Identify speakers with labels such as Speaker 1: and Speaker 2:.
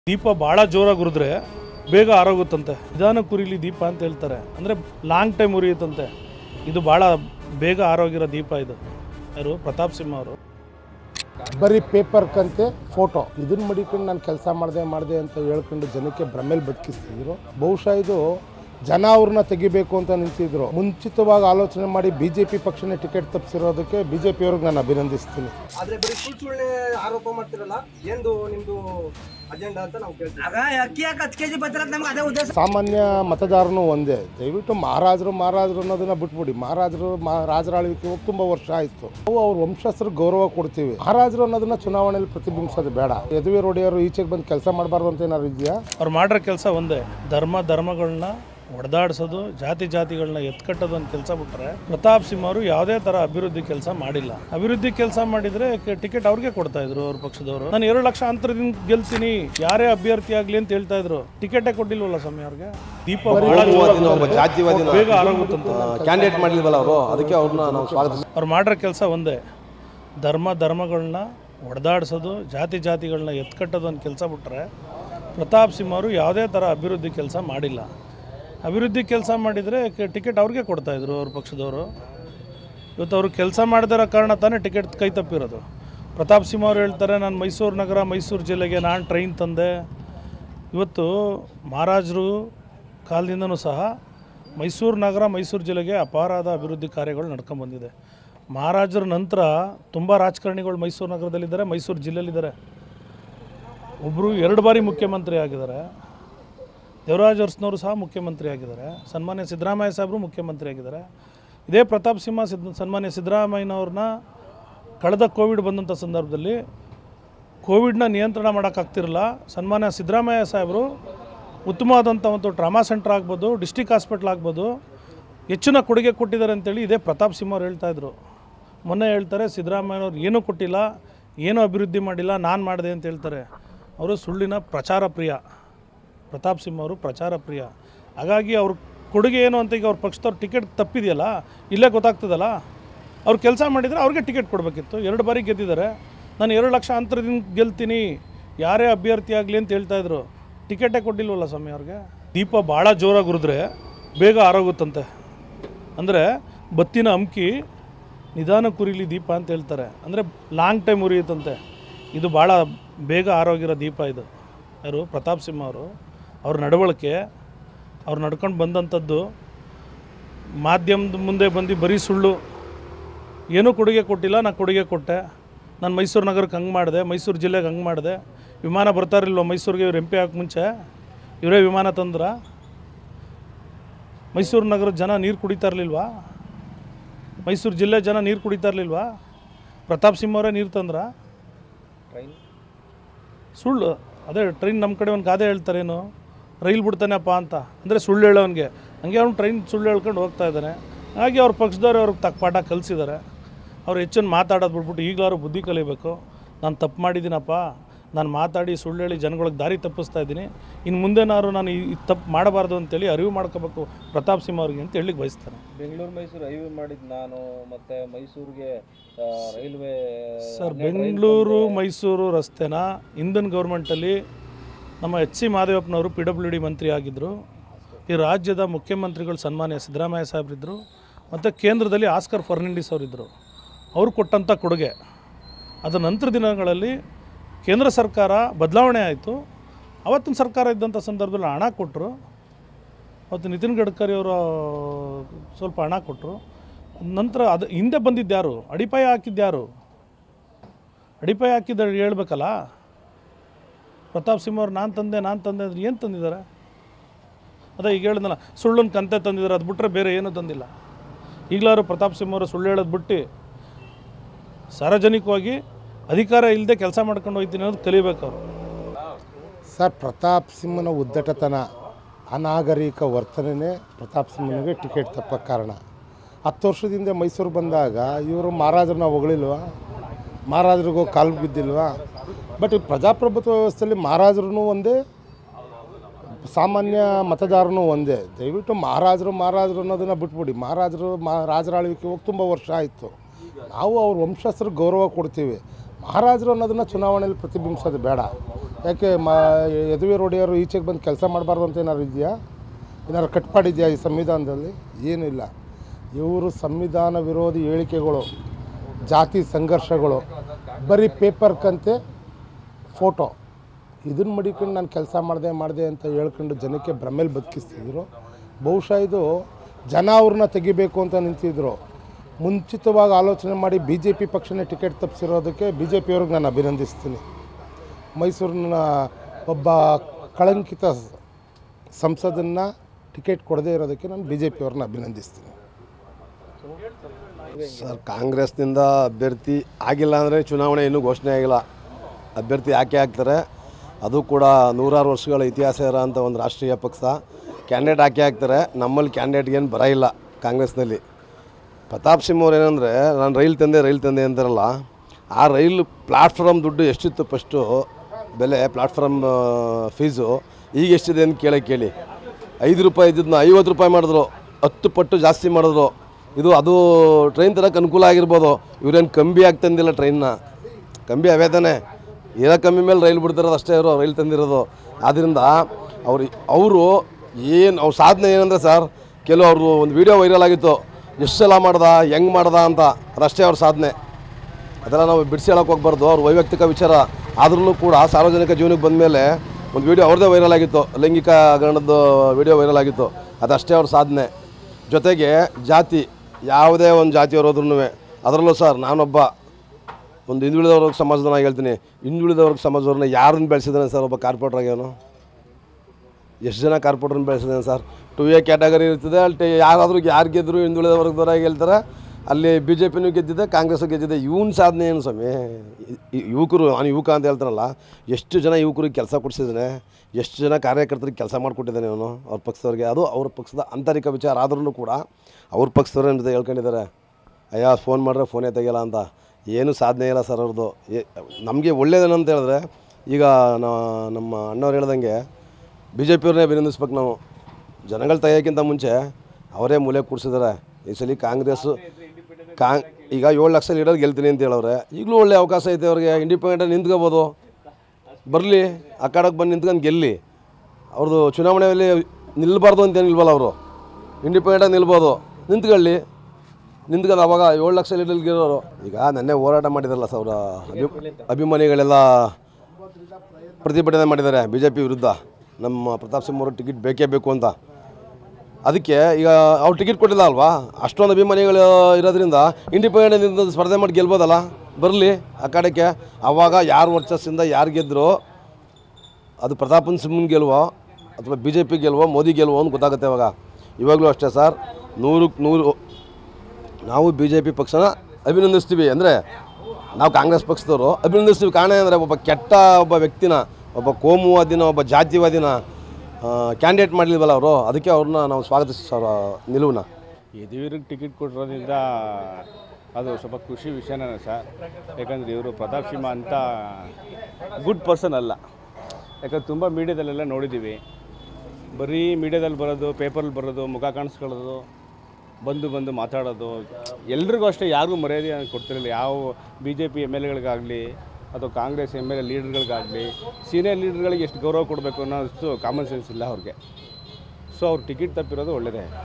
Speaker 1: ದೀಪ ಭಾಳ ಜೋರಾಗಿ ಉರಿದ್ರೆ ಬೇಗ ಆರೋಗುತ್ತಂತೆ ನಿಧಾನ ಕುರಿಲಿ ದೀಪ ಅಂತ ಹೇಳ್ತಾರೆ ಅಂದರೆ ಲಾಂಗ್ ಟೈಮ್ ಉರಿಯುತ್ತಂತೆ ಇದು ಭಾಳ ಬೇಗ ಆರೋಗಿರೋ ದೀಪ ಇದು ಯಾರು ಪ್ರತಾಪ್ ಸಿಂಹ ಅವರು
Speaker 2: ಬರೀ ಪೇಪರ್ ಕಂತೆ ಫೋಟೋ ಇದನ್ನ ಮಡಿಕೊಂಡು ನಾನು ಕೆಲಸ ಮಾಡಿದೆ ಮಾಡಿದೆ ಅಂತ ಹೇಳ್ಕೊಂಡು ಜನಕ್ಕೆ ಭ್ರಮೇಲಿ ಬದುಕಿಸ್ತಿದ್ರು ಬಹುಶಃ ಇದು ಜನ ಅವ್ರನ್ನ ತೆಗಿಬೇಕು ಅಂತ ನಿಂತಿದ್ರು ಮುಂಚಿತವಾಗಿ ಆಲೋಚನೆ ಮಾಡಿ ಬಿ ಜೆ ಪಿ ಪಕ್ಷನೇ ಟಿಕೆಟ್ ತಪ್ಪಿಸಿರೋದಕ್ಕೆ ಬಿ ಜೆ ಪಿಯವ್ರಿಗೆ ನಾನು ಅಭಿನಂದಿಸ್ತೀನಿ
Speaker 3: ಆದ್ರೆ ಬರೀ ಸುಳ್ಳು ಸುಳ್ಳೆ ಆರೋಪ ಮಾಡ್ತಿರಲ್ಲ ಎಂದು ನಿಮ್ದು ಅಜೆಂಡಾ ಅಂತ ನಾವು ಕೇಳ್ತೀವಿ
Speaker 4: ಆಗ ಅಕ್ಕಿ ಯಾಕೆ ಹತ್ತು ಕೆಜಿ ಬರ್ತಿರತ್ತೆ ನಮ್ಗೆ ಅದೇ ಉದ್ದೇಶ
Speaker 2: ಸಾಮಾನ್ಯ ಮತದಾರನು ಒಂದೇ ದಯವಿಟ್ಟು ಮಹಾರಾಜರು ಮಹಾರಾಜರು ಅನ್ನೋದನ್ನ ಬಿಟ್ಬಿಡಿ ಮಹಾರಾಜರು ಮಾ- ರಾಜರ ಆಳ್ವಿಕೆ ಹೋಗಿ ತುಂಬ ವರ್ಷ ಆಯಿತು ನಾವು ಅವ್ರ ವಂಶಸ್ಥರು ಗೌರವ ಕೊಡ್ತೀವಿ ಮಹಾರಾಜರು ಅನ್ನೋದನ್ನ ಚುನಾವಣೆಯಲ್ಲಿ ಪ್ರತಿಬಿಂಬಿಸೋದು ಬೇಡ ಯದುವೀರ್ ಒಡೆಯರು ಈಚೆಗೆ ಬಂದು ಕೆಲಸ ಮಾಡಬಾರ್ದು ಅಂತ ಏನಾದ್ರು ಇದೆಯಾ
Speaker 1: ಅವ್ರು ಮಾಡಿರೋ ಕೆಲಸ ಒಂದೇ ಧರ್ಮ ಧರ್ಮಗಳನ್ನ ಹೊಡೆದಾಡಿಸೋದು ಜಾತಿ ಜಾತಿಗಳನ್ನ ಎತ್ಕಟ್ಟೋದು ಅಂತ ಕೆಲಸ ಬಿಟ್ರೆ ಪ್ರತಾಪ್ ಸಿಂಹ ಅವರು ಯಾವುದೇ ಥರ ಅಭಿವೃದ್ಧಿ ಕೆಲಸ ಮಾಡಿಲ್ಲ ಅಭಿವೃದ್ಧಿ ಕೆಲಸ ಮಾಡಿದ್ರೆ ಟಿಕೆಟ್ ಅವ್ರಿಗೆ ಕೊಡ್ತಾ ಇದ್ರು ಅವ್ರ ಪಕ್ಷದವರು ನಾನು ಎರಡು ಲಕ್ಷ ಅಂತರದಿಂದ ಗೆಲ್ತೀನಿ ಯಾರೇ ಅಭ್ಯರ್ಥಿ ಆಗಲಿ ಅಂತ ಹೇಳ್ತಾ ಇದ್ರು ಟಿಕೆಟೇ ಕೊಟ್ಟಿಲ್ವಲ್ಲ ಸ್ವಾಮಿ ಅವ್ರಿಗೆ ದೀಪ ಭಾಳ
Speaker 5: ಕೋಮುವಾದಿನ ಒಬ್ಬ ಜಾತಿವಾದಿನ
Speaker 1: ಬೇಗ ಆರೋಗುತ್ತಂತೆ
Speaker 5: ಕ್ಯಾಂಡಿಡೇಟ್ ಮಾಡಲಿಲ್ವಲ್ಲ ಅವರು ಅದಕ್ಕೆ ಅವ್ರನ್ನ ನಾವು ಸ್ವಾಗತಿಸ್ತೀವಿ
Speaker 1: ಅವ್ರು ಮಾಡಿರೋ ಕೆಲಸ ಒಂದೇ ಧರ್ಮ ಧರ್ಮಗಳನ್ನ ಹೊಡೆದಾಡಿಸೋದು ಜಾತಿ ಜಾತಿಗಳನ್ನ ಎತ್ಕಟ್ಟೋದು ಅಂತ ಕೆಲಸ ಬಿಟ್ರೆ ಪ್ರತಾಪ್ ಸಿಂಹ ಅವರು ಯಾವುದೇ ಥರ ಅಭಿವೃದ್ಧಿ ಕೆಲಸ ಮಾಡಿಲ್ಲ ಅಭಿವೃದ್ಧಿ ಕೆಲಸ ಮಾಡಿದರೆ ಟಿಕೆಟ್ ಅವ್ರಿಗೆ ಕೊಡ್ತಾಯಿದ್ರು ಅವ್ರ ಪಕ್ಷದವರು ಇವತ್ತು ಅವರು ಕೆಲಸ ಮಾಡದಿರೋ ಕಾರಣ ತಾನೇ ಟಿಕೆಟ್ ಕೈ ತಪ್ಪಿರೋದು ಪ್ರತಾಪ್ ಸಿಂಹ ಅವ್ರು ಹೇಳ್ತಾರೆ ನಾನು ಮೈಸೂರು ನಗರ ಮೈಸೂರು ಜಿಲ್ಲೆಗೆ ನಾನು ಟ್ರೈನ್ ತಂದೆ ಇವತ್ತು ಮಹಾರಾಜರು ಕಾಲದಿಂದನೂ ಸಹ ಮೈಸೂರು ನಗರ ಮೈಸೂರು ಜಿಲ್ಲೆಗೆ ಅಪಾರಾದ ಅಭಿವೃದ್ಧಿ ಕಾರ್ಯಗಳು ನಡ್ಕೊಂಡ್ಬಂದಿದೆ ಮಹಾರಾಜರ ನಂತರ ತುಂಬ ರಾಜಕಾರಣಿಗಳು ಮೈಸೂರು ನಗರದಲ್ಲಿದ್ದಾರೆ ಮೈಸೂರು ಜಿಲ್ಲೆಯಲ್ಲಿದ್ದಾರೆ ಒಬ್ಬರು ಎರಡು ಬಾರಿ ಮುಖ್ಯಮಂತ್ರಿ ಆಗಿದ್ದಾರೆ ದೇವರಾಜ್ ಅರಸ್ನವರು ಸಹ ಮುಖ್ಯಮಂತ್ರಿ ಆಗಿದ್ದಾರೆ ಸನ್ಮಾನ್ಯ ಸಿದ್ದರಾಮಯ್ಯ ಸಾಹೇಬರು ಮುಖ್ಯಮಂತ್ರಿ ಆಗಿದ್ದಾರೆ ಇದೇ ಪ್ರತಾಪ್ ಸಿಂಹ ಸಿದ್ ಸನ್ಮಾನ್ಯ ಸಿದ್ದರಾಮಯ್ಯನವ್ರನ್ನ ಕಳೆದ ಕೋವಿಡ್ ಬಂದಂಥ ಸಂದರ್ಭದಲ್ಲಿ ಕೋವಿಡ್ನ ನಿಯಂತ್ರಣ ಮಾಡೋಕ್ಕಾಗ್ತಿರಲ್ಲ ಸನ್ಮಾನ್ಯ ಸಿದ್ದರಾಮಯ್ಯ ಸಾಹೇಬರು ಉತ್ತಮವಾದಂಥ ಒಂದು ಟ್ರಾಮಾ ಸೆಂಟರ್ ಆಗ್ಬೋದು ಡಿಸ್ಟಿಕ್ ಹಾಸ್ಪಿಟ್ಲ್ ಆಗ್ಬೋದು ಹೆಚ್ಚಿನ ಕೊಡುಗೆ ಕೊಟ್ಟಿದ್ದಾರೆ ಅಂತೇಳಿ ಇದೇ ಪ್ರತಾಪ್ ಸಿಂಹ ಅವ್ರು ಹೇಳ್ತಾಯಿದ್ರು ಮೊನ್ನೆ ಹೇಳ್ತಾರೆ ಸಿದ್ದರಾಮಯ್ಯನವ್ರು ಏನೂ ಕೊಟ್ಟಿಲ್ಲ ಏನೂ ಅಭಿವೃದ್ಧಿ ಮಾಡಿಲ್ಲ ನಾನು ಮಾಡಿದೆ ಅಂತ ಹೇಳ್ತಾರೆ ಅವರು ಸುಳ್ಳಿನ ಪ್ರಚಾರ ಪ್ರಿಯ ಪ್ರತಾಪ್ ಸಿಂಹ ಅವರು ಪ್ರಚಾರ ಪ್ರಿಯ ಹಾಗಾಗಿ ಅವ್ರ ಕೊಡುಗೆ ಏನು ಅಂತ ಈಗ ಅವ್ರ ಪಕ್ಷದವ್ರ ಟಿಕೆಟ್ ತಪ್ಪಿದೆಯಲ್ಲ ಇಲ್ಲೇ ಗೊತ್ತಾಗ್ತದಲ್ಲ ಅವ್ರು ಕೆಲಸ ಮಾಡಿದರೆ ಅವ್ರಿಗೆ ಟಿಕೆಟ್ ಕೊಡಬೇಕಿತ್ತು ಎರಡು ಬಾರಿ ಗೆದ್ದಿದ್ದಾರೆ ನಾನು ಎರಡು ಲಕ್ಷ ಅಂತರದಿಂದ ಗೆಲ್ತೀನಿ ಯಾರೇ ಅಭ್ಯರ್ಥಿ ಆಗಲಿ ಅಂತ ಹೇಳ್ತಾಯಿದ್ರು ಟಿಕೆಟೇ ಕೊಟ್ಟಿಲ್ವಲ್ಲ ಸ್ವಾಮಿ ಅವ್ರಿಗೆ ದೀಪ ಭಾಳ ಜೋರಾಗಿ ಉರಿದ್ರೆ ಬೇಗ ಆರೋಗುತ್ತಂತೆ ಅಂದರೆ ಬತ್ತಿನ ಅಮ್ಕಿ ನಿಧಾನ ಕುರಿಲಿ ದೀಪ ಅಂತ ಹೇಳ್ತಾರೆ ಅಂದರೆ ಲಾಂಗ್ ಟೈಮ್ ಉರಿಯುತ್ತಂತೆ ಇದು ಭಾಳ ಬೇಗ ಆರೋಗಿರೋ ದೀಪ ಇದು ಯಾರು ಪ್ರತಾಪ್ ಸಿಂಹ ಅವರು ಅವ್ರ ನಡವಳಿಕೆ ಅವ್ರು ನಡ್ಕೊಂಡು ಬಂದಂಥದ್ದು ಮಾಧ್ಯಮದ ಮುಂದೆ ಬಂದು ಬರೀ ಸುಳ್ಳು ಏನೂ ಕೊಡುಗೆ ಕೊಟ್ಟಿಲ್ಲ ನಾನು ಕೊಡುಗೆ ಕೊಟ್ಟೆ ನಾನು ಮೈಸೂರು ನಗರಕ್ಕೆ ಹಂಗೆ ಮಾಡಿದೆ ಮೈಸೂರು ಜಿಲ್ಲೆಗೆ ಹಂಗೆ ಮಾಡಿದೆ ವಿಮಾನ ಬರ್ತಾ ಇರಲಿಲ್ವ ಮೈಸೂರಿಗೆ ಇವ್ರು ಎಂ ಪಿ ಹಾಕಿ ಮುಂಚೆ ಇವರೇ ವಿಮಾನ ತಂದ್ರ ಮೈಸೂರು ನಗರದ ಜನ ನೀರು ಕುಡಿತಾ ಇರಲಿಲ್ವಾ ಮೈಸೂರು ಜಿಲ್ಲೆ ಜನ ನೀರು ಕುಡಿತಾ ಇರಲಿಲ್ವಾ ಪ್ರತಾಪ್ ಸಿಂಹ ಅವರೇ ನೀರು ತಂದ್ರ ಸುಳ್ಳು ಅದೇ ಟ್ರೈನ್ ನಮ್ಮ ಕಡೆ ಒಂದು ಗಾದೆ ಹೇಳ್ತಾರೇನು ರೈಲ್ ಬಿಡ್ತಾನೆಪ್ಪ ಅಂತ ಅಂದರೆ ಸುಳ್ಳು ಹೇಳೋನಿಗೆ ಹಂಗೆ ಅವ್ನು ಟ್ರೈನ್ ಸುಳ್ಳು ಹೇಳ್ಕೊಂಡು ಹೋಗ್ತಾ ಇದ್ದಾನೆ ಹಾಗೆ ಅವ್ರ ಪಕ್ಷದವ್ರು ಅವ್ರಿಗೆ ತಕ್ಕ ಪಾಠ ಕಲಿಸಿದ್ದಾರೆ ಅವ್ರು ಹೆಚ್ಚಿನ ಮಾತಾಡೋದು ಬಿಟ್ಬಿಟ್ಟು ಈಗಲಾದ್ರು ಬುದ್ಧಿ ಕಲಿಬೇಕು ನಾನು ತಪ್ಪು ಮಾಡಿದ್ದೀನಪ್ಪ ನಾನು ಮಾತಾಡಿ ಸುಳ್ಳು ಹೇಳಿ ಜನಗಳಿಗೆ ದಾರಿ ತಪ್ಪಿಸ್ತಾ ಇದ್ದೀನಿ ಇನ್ನು ಮುಂದೆನಾದ್ರು ನಾನು ಈ ತಪ್ಪು ಮಾಡಬಾರ್ದು ಅಂತೇಳಿ ಅರಿವು ಮಾಡ್ಕೋಬೇಕು ಪ್ರತಾಪ್ ಸಿಂಹ ಅವ್ರಿಗೆ ಅಂತ ಹೇಳಿ ಬಯಸ್ತಾನೆ
Speaker 6: ಬೆಂಗಳೂರು ಮೈಸೂರು ಹೈವೇ ಮಾಡಿದ್ದು ನಾನು ಮತ್ತೆ ಮೈಸೂರಿಗೆ ಆ, ರೈಲ್ವೆ
Speaker 1: ಸರ್ ಬೆಂಗಳೂರು ಮೈಸೂರು ರಸ್ತೆನ ಹಿಂದಿನ ಗೌರ್ಮೆಂಟಲ್ಲಿ ನಮ್ಮ ಎಚ್ ಸಿ ಮಹದೇವಪ್ಪನವರು ಪಿ ಡಬ್ಲ್ಯೂ ಡಿ ಮಂತ್ರಿ ಆಗಿದ್ದರು ಈ ರಾಜ್ಯದ ಮುಖ್ಯಮಂತ್ರಿಗಳು ಸನ್ಮಾನ್ಯ ಸಿದ್ದರಾಮಯ್ಯ ಸಾಹೇಬ್ರಿದ್ದರು ಮತ್ತು ಕೇಂದ್ರದಲ್ಲಿ ಆಸ್ಕರ್ ಫರ್ನಾಂಡಿಸ್ ಅವರಿದ್ದರು ಅವರು ಕೊಟ್ಟಂಥ ಕೊಡುಗೆ ಅದರ ನಂತರ ದಿನಗಳಲ್ಲಿ ಕೇಂದ್ರ ಸರ್ಕಾರ ಬದಲಾವಣೆ ಆಯಿತು ಅವತ್ತಿನ ಸರ್ಕಾರ ಇದ್ದಂಥ ಸಂದರ್ಭದಲ್ಲಿ ಹಣ ಕೊಟ್ಟರು ಅವತ್ತು ನಿತಿನ್ ಗಡ್ಕರಿ ಅವರು ಸ್ವಲ್ಪ ಹಣ ಕೊಟ್ಟರು ನಂತರ ಅದು ಹಿಂದೆ ಬಂದಿದ್ದ್ಯಾರು ಅಡಿಪಾಯ ಹಾಕಿದ್ಯಾರು ಅಡಿಪಾಯ ಹಾಕಿದ್ದ ಹೇಳ್ಬೇಕಲ್ಲ ಪ್ರತಾಪ್ ಸಿಂಹ ಅವ್ರು ನಾನು ತಂದೆ ನಾನು ತಂದೆ ಅಂದ್ರೆ ಏನು ತಂದಿದ್ದಾರೆ ಅದೇ ಈಗ ಹೇಳಿದ್ನಲ್ಲ ಸುಳ್ಳನ್ನು ಕಂತೆ ತಂದಿದ್ದಾರೆ ಅದು ಬಿಟ್ಟರೆ ಬೇರೆ ಏನೂ ತಂದಿಲ್ಲ ಈಗಲಾದ್ರು ಪ್ರತಾಪ್ ಸಿಂಹ ಅವರು ಸುಳ್ಳು ಹೇಳೋದು ಬಿಟ್ಟು ಸಾರ್ವಜನಿಕವಾಗಿ ಅಧಿಕಾರ ಇಲ್ಲದೆ ಕೆಲಸ ಮಾಡ್ಕೊಂಡು ಹೋಗ್ತೀನಿ ಅನ್ನೋದು ಕಲಿಬೇಕು ಅವರು
Speaker 2: ಸರ್ ಪ್ರತಾಪ್ ಸಿಂಹನ ಉದ್ದಟತನ ಅನಾಗರಿಕ ವರ್ತನೆನೇ ಪ್ರತಾಪ್ ಸಿಂಹನಿಗೆ ಟಿಕೆಟ್ ತಪ್ಪಕ್ಕೆ ಕಾರಣ ಹತ್ತು ವರ್ಷದಿಂದ ಮೈಸೂರು ಬಂದಾಗ ಇವರು ಮಹಾರಾಜರನ್ನ ಹೊಗಳಿಲ್ವಾ ಮಹಾರಾಜರಿಗೂ ಕಾಲು ಬಿದ್ದಿಲ್ವಾ ಬಟ್ ಈ ಪ್ರಜಾಪ್ರಭುತ್ವ ವ್ಯವಸ್ಥೆಯಲ್ಲಿ ಮಹಾರಾಜರು ಒಂದೇ ಸಾಮಾನ್ಯ ಮತದಾರನು ಒಂದೇ ದಯವಿಟ್ಟು ಮಹಾರಾಜರು ಮಹಾರಾಜರು ಅನ್ನೋದನ್ನ ಬಿಟ್ಬಿಡಿ ಮಹಾರಾಜರು ಮಾ ರಾಜರ ಆಳ್ವಿಕೆ ಹೋಗಿ ತುಂಬ ವರ್ಷ ಆಯಿತು ನಾವು ಅವ್ರ ವಂಶಸ್ಥರು ಗೌರವ ಕೊಡ್ತೀವಿ ಮಹಾರಾಜರು ಅನ್ನೋದನ್ನು ಚುನಾವಣೆಯಲ್ಲಿ ಪ್ರತಿಬಿಂಬಿಸೋದು ಬೇಡ ಯಾಕೆ ಮ ಯದುವೀರ್ ಒಡೆಯರು ಈಚೆಗೆ ಬಂದು ಕೆಲಸ ಮಾಡಬಾರ್ದು ಅಂತ ಏನಾದ್ರು ಇದೆಯಾ ಏನಾದ್ರು ಕಟ್ಪಾಡಿದೆಯಾ ಈ ಸಂವಿಧಾನದಲ್ಲಿ ಏನಿಲ್ಲ ಇವರು ಸಂವಿಧಾನ ವಿರೋಧಿ ಹೇಳಿಕೆಗಳು ಜಾತಿ ಸಂಘರ್ಷಗಳು ಬರೀ ಪೇಪರ್ ಕಂತೆ ಫೋಟೋ ಇದನ್ನು ಮಡಿಕೊಂಡು ನಾನು ಕೆಲಸ ಮಾಡಿದೆ ಮಾಡಿದೆ ಅಂತ ಹೇಳ್ಕೊಂಡು ಜನಕ್ಕೆ ಭ್ರಮೇಲಿ ಬದುಕಿಸ್ತಿದ್ರು ಬಹುಶಃ ಇದು ಜನ ಅವ್ರನ್ನ ತೆಗಿಬೇಕು ಅಂತ ನಿಂತಿದ್ರು ಮುಂಚಿತವಾಗಿ ಆಲೋಚನೆ ಮಾಡಿ ಬಿ ಜೆ ಪಿ ಪಕ್ಷನೇ ಟಿಕೆಟ್ ತಪ್ಪಿಸಿರೋದಕ್ಕೆ ಬಿ ಜೆ ಪಿಯವ್ರಿಗೆ ನಾನು ಅಭಿನಂದಿಸ್ತೀನಿ ಮೈಸೂರಿನ ಒಬ್ಬ ಕಳಂಕಿತ ಸಂಸದನ್ನು ಟಿಕೆಟ್ ಕೊಡದೇ ಇರೋದಕ್ಕೆ ನಾನು ಬಿ ಜೆ ಪಿಯವ್ರನ್ನ ಅಭಿನಂದಿಸ್ತೀನಿ
Speaker 5: ಸರ್ ಕಾಂಗ್ರೆಸ್ನಿಂದ ಅಭ್ಯರ್ಥಿ ಆಗಿಲ್ಲ ಅಂದರೆ ಚುನಾವಣೆ ಇನ್ನೂ ಘೋಷಣೆ ಆಗಿಲ್ಲ ಅಭ್ಯರ್ಥಿ ಯಾಕೆ ಆಗ್ತಾರೆ ಅದು ಕೂಡ ನೂರಾರು ವರ್ಷಗಳ ಇತಿಹಾಸ ಇರೋಂಥ ಒಂದು ರಾಷ್ಟ್ರೀಯ ಪಕ್ಷ ಕ್ಯಾಂಡಿಡೇಟ್ ಹಾಕಿ ಹಾಕ್ತಾರೆ ನಮ್ಮಲ್ಲಿ ಕ್ಯಾಂಡಿಡೇಟ್ಗೇನು ಬರ ಇಲ್ಲ ಕಾಂಗ್ರೆಸ್ನಲ್ಲಿ ಪ್ರತಾಪ್ ಸಿಂಹ ಅವ್ರು ಏನಂದರೆ ನಾನು ರೈಲ್ ತಂದೆ ರೈಲ್ ತಂದೆ ಅಂತಾರಲ್ಲ ಆ ರೈಲ್ ಪ್ಲಾಟ್ಫಾರ್ಮ್ ದುಡ್ಡು ಎಷ್ಟಿತ್ತು ಫಸ್ಟು ಬೆಲೆ ಪ್ಲಾಟ್ಫಾರ್ಮ್ ಫೀಸು ಈಗ ಎಷ್ಟಿದೆ ಅಂತ ಕೇಳಿ ಕೇಳಿ ಐದು ರೂಪಾಯಿ ಇದ್ದಿದ್ದನ್ನ ಐವತ್ತು ರೂಪಾಯಿ ಮಾಡಿದ್ರು ಹತ್ತು ಪಟ್ಟು ಜಾಸ್ತಿ ಮಾಡಿದ್ರು ಇದು ಅದು ಟ್ರೈನ್ ತರಕ್ಕೆ ಅನುಕೂಲ ಆಗಿರ್ಬೋದು ಇವ್ರೇನು ಕಂಬಿ ಆಗಿ ತಂದಿಲ್ಲ ಟ್ರೈನ್ನ ಕಂಬಿ ಅವೇ ತಾನೆ ಇರೋ ಕಂಬಿ ಮೇಲೆ ರೈಲ್ ಬಿಡ್ತಿರೋದು ಅಷ್ಟೇ ಇರೋ ರೈಲ್ ತಂದಿರೋದು ಆದ್ದರಿಂದ ಅವ್ರು ಅವರು ಏನು ಅವ್ರ ಸಾಧನೆ ಏನಂದರೆ ಸರ್ ಕೆಲವು ಅವ್ರದ್ದು ಒಂದು ವೀಡಿಯೋ ವೈರಲ್ ಆಗಿತ್ತು ಎಷ್ಟು ಸಲ ಮಾಡ್ದ ಹೆಂಗೆ ಮಾಡ್ದ ಅಂತ ಅದಷ್ಟೇ ಅವ್ರ ಸಾಧನೆ ಅದೆಲ್ಲ ನಾವು ಬಿಡಿಸಿ ಹೇಳಕ್ಕೆ ಹೋಗ್ಬಾರ್ದು ಅವ್ರ ವೈಯಕ್ತಿಕ ವಿಚಾರ ಆದ್ರೂ ಕೂಡ ಸಾರ್ವಜನಿಕ ಜೀವನಕ್ಕೆ ಬಂದ ಮೇಲೆ ಒಂದು ವೀಡಿಯೋ ಅವ್ರದ್ದೇ ವೈರಲ್ ಆಗಿತ್ತು ಲೈಂಗಿಕ ಹಗರಣದ್ದು ವೀಡಿಯೋ ವೈರಲ್ ಆಗಿತ್ತು ಅದಷ್ಟೇ ಅವ್ರ ಸಾಧನೆ ಜೊತೆಗೆ ಜಾತಿ ಯಾವುದೇ ಒಂದು ಜಾತಿಯವರು ಹೋದ್ರೂ ಅದರಲ್ಲೂ ಸರ್ ನಾನೊಬ್ಬ ಒಂದು ಹಿಂದುಳಿದ ವರ್ಗ ಸಮಾಜದನ್ನ ಹೇಳ್ತೀನಿ ಹಿಂದುಳಿದ ವರ್ಗ ಸಮಾಜದವ್ರನ್ನ ಯಾರನ್ನ ಬೆಳೆಸಿದಾನೆ ಸರ್ ಒಬ್ಬ ಕಾರ್ಪೊರೇಟರ್ ಆಗ್ಯಾನು ಎಷ್ಟು ಜನ ಕಾರ್ಪೊರೇಟ್ರನ್ನ ಬೆಳೆಸಿದ್ದಾನೆ ಸರ್ ಟು ಎ ಕ್ಯಾಟಗರಿ ಇರ್ತದೆ ಅಲ್ಲಿ ಯಾರಾದರೂ ಯಾರು ಗೆದ್ದರು ಹಿಂದುಳಿದ ವರ್ಗದವರಾಗಿ ಹೇಳ್ತಾರೆ ಅಲ್ಲಿ ಬಿ ಜೆ ಪಿನೂ ಗೆದ್ದಿದೆ ಕಾಂಗ್ರೆಸ್ಸು ಗೆದ್ದಿದೆ ಇವನ್ ಸಾಧನೆ ಏನು ಸ್ವಾಮಿ ಈ- ಈ ಯುವಕರು ನಾನು ಯುವಕ ಅಂತ ಹೇಳ್ತಾನಲ್ಲ ಎಷ್ಟು ಜನ ಯುವಕರಿಗೆ ಕೆಲಸ ಕೊಡಿಸಿದ್ದಾನೆ ಎಷ್ಟು ಜನ ಕಾರ್ಯಕರ್ತರಿಗೆ ಕೆಲಸ ಮಾಡಿಕೊಟ್ಟಿದ್ದಾನೆ ಅವನು ಅವ್ರ ಪಕ್ಷದವ್ರಿಗೆ ಅದು ಅವ್ರ ಪಕ್ಷದ ಆಂತರಿಕ ವಿಚಾರ ಆದ್ರೂ ಕೂಡ ಅವ್ರ ಪಕ್ಷದವ್ರ ಜೊತೆ ಹೇಳ್ಕೊಂಡಿದ್ದಾರೆ ಅಯ್ಯ ಫೋನ್ ಮಾಡಿದ್ರೆ ಫೋನೇ ತೆಗಿಯಲ್ಲ ಅಂತ ಏನು ಸಾಧನೆ ಇಲ್ಲ ಸರ್ ಅವ್ರದ್ದು ನಮಗೆ ಒಳ್ಳೇದೇನಂತ ಹೇಳಿದ್ರೆ ಈಗ ನಾ- ನಮ್ಮ ಅಣ್ಣವ್ರು ಹೇಳ್ದಂಗೆ ಬಿ ಜೆ ಪಿಯವ್ರನ್ನೇ ಅಭಿನಂದಿಸ್ಬೇಕು ನಾವು ಜನಗಳು ತೆಗಿಯೋಕ್ಕಿಂತ ಮುಂಚೆ ಅವರೇ ಮೂಲೆ ಕೂರಿಸಿದ್ದಾರೆ ಈ ಸಲ ಕಾಂಗ್ರೆಸ್ಸು ಕಾಂಗ್ ಈಗ ಏಳು ಲಕ್ಷ ಲೀಡರ್ ಗೆಲ್ತೀನಿ ಅಂತ ಹೇಳವ್ರೆ ಈಗಲೂ ಒಳ್ಳೆ ಅವಕಾಶ ಐತೆ ಅವ್ರಿಗೆ ಇಂಡಿಪೆಂಡೆಂಟ್ ನಿಂತ್ಕೋಬೋದು ಬರಲಿ ಆ ಕಡೆಗೆ ಬಂದು ನಿಂತ್ಕೊಂಡು ಗೆಲ್ಲಿ ಅವ್ರದ್ದು ಚುನಾವಣೆಯಲ್ಲಿ ನಿಲ್ಲಬಾರ್ದು ಅಂತ ನಿಲ್ವಲ್ಲ ಅವರು ಇಂಡಿಪೆಂಡೆಂಟಾಗಿ ನಿಲ್ಬೋದು ನಿಂತ್ಕೊಳ್ಳಿ ನಿಂತ್ಕೊಂಡು ಅವಾಗ ಏಳು ಲಕ್ಷ ಲೀಡರ್ ಗೆಲ್ಲೋರು ಈಗ ನೆನ್ನೆ ಹೋರಾಟ ಮಾಡಿದಾರಲ್ಲ ಸರ್ ಅವರ ಅಭಿ ಅಭಿಮಾನಿಗಳೆಲ್ಲ ಪ್ರತಿಭಟನೆ ಮಾಡಿದ್ದಾರೆ ಬಿ ಜೆ ಪಿ ವಿರುದ್ಧ ನಮ್ಮ ಪ್ರತಾಪ್ ಸಿಂಹ ಅವರು ಟಿಕೆಟ್ ಬೇಕೇ ಬೇಕು ಅಂತ ಅದಕ್ಕೆ ಈಗ ಅವ್ರು ಟಿಕೆಟ್ ಕೊಟ್ಟಿಲ್ಲ ಅಲ್ವಾ ಅಷ್ಟೊಂದು ಅಭಿಮಾನಿಗಳು ಇರೋದ್ರಿಂದ ಇಂಡಿಪೆಂಡೆಂಟ್ ಸ್ಪರ್ಧೆ ಮಾಡಿ ಗೆಲ್ಬೋದಲ್ಲ ಬರಲಿ ಆ ಕಡೆಗೆ ಆವಾಗ ಯಾರು ವರ್ಚಸ್ಸಿಂದ ಯಾರು ಗೆದ್ದರು ಅದು ಪ್ರತಾಪನ್ ಸಿಂಹನ್ ಗೆಲುವೋ ಅಥವಾ ಬಿ ಜೆ ಪಿ ಗೆಲುವೋ ಮೋದಿ ಗೆಲುವೋ ಅಂತ ಗೊತ್ತಾಗುತ್ತೆ ಇವಾಗ ಇವಾಗಲೂ ಅಷ್ಟೇ ಸರ್ ನೂರಕ್ಕೆ ನೂರು ನಾವು ಬಿ ಜೆ ಪಿ ಪಕ್ಷನ ಅಭಿನಂದಿಸ್ತೀವಿ ಅಂದರೆ ನಾವು ಕಾಂಗ್ರೆಸ್ ಪಕ್ಷದವರು ಅಭಿನಂದಿಸ್ತೀವಿ ಕಾರಣ ಅಂದರೆ ಒಬ್ಬ ಕೆಟ್ಟ ಒಬ್ಬ ವ್ಯಕ್ತಿನ ಒಬ್ಬ ಕೋಮುವಾದಿನ ಒಬ್ಬ ಜಾತಿವಾದಿನ ಕ್ಯಾಂಡಿಡೇಟ್ ಮಾಡಲಿಲ್ವಲ್ಲ ಅವರು ಅದಕ್ಕೆ ಅವ್ರನ್ನ ನಾವು ಸ್ವಾಗತಿಸ್ತೀವಿ ಸರ್ ನಿಲುವನ್ನ
Speaker 7: ಯದುವೀರಿಗೆ ಟಿಕೆಟ್ ಕೊಟ್ಟಿರೋದ್ರಿಂದ ಅದು ಸ್ವಲ್ಪ ಖುಷಿ ವಿಷಯನೇ ಸರ್ ಯಾಕಂದರೆ ಇವರು ಪ್ರತಾಪ್ ಸಿಂಹ ಅಂತ ಗುಡ್ ಪರ್ಸನ್ ಅಲ್ಲ ಯಾಕಂದ್ರೆ ತುಂಬ ಮೀಡ್ಯಾದಲ್ಲೆಲ್ಲ ನೋಡಿದ್ದೀವಿ ಬರೀ ಮೀಡ್ಯಾದಲ್ಲಿ ಬರೋದು ಪೇಪರಲ್ಲಿ ಬರೋದು ಮುಖ ಕಾಣಿಸ್ಕೊಳ್ಳೋದು ಬಂದು ಬಂದು ಮಾತಾಡೋದು ಎಲ್ರಿಗೂ ಅಷ್ಟೇ ಯಾರಿಗೂ ಮರ್ಯಾದೆ ಕೊಡ್ತಿರಲಿಲ್ಲ ಯಾವ B J P M L ಎಗಳಿಗಾಗಲಿ ಅಥವಾ ಕಾಂಗ್ರೆಸ್ ಎಮ್ ಎಲ್ ಎ ಲೀಡರ್ಗಳಿಗಾಗಲಿ ಸೀನಿಯರ್ ಲೀಡರ್ಗಳಿಗೆ ಎಷ್ಟು ಗೌರವ ಕೊಡಬೇಕು ಅನ್ನೋಷ್ಟು ಕಾಮನ್ ಸೆನ್ಸ್ ಇಲ್ಲ ಅವ್ರಿಗೆ ಸೊ ಅವ್ರು ಟಿಕೆಟ್ ತಪ್ಪಿರೋದು ಒಳ್ಳೆಯದೇ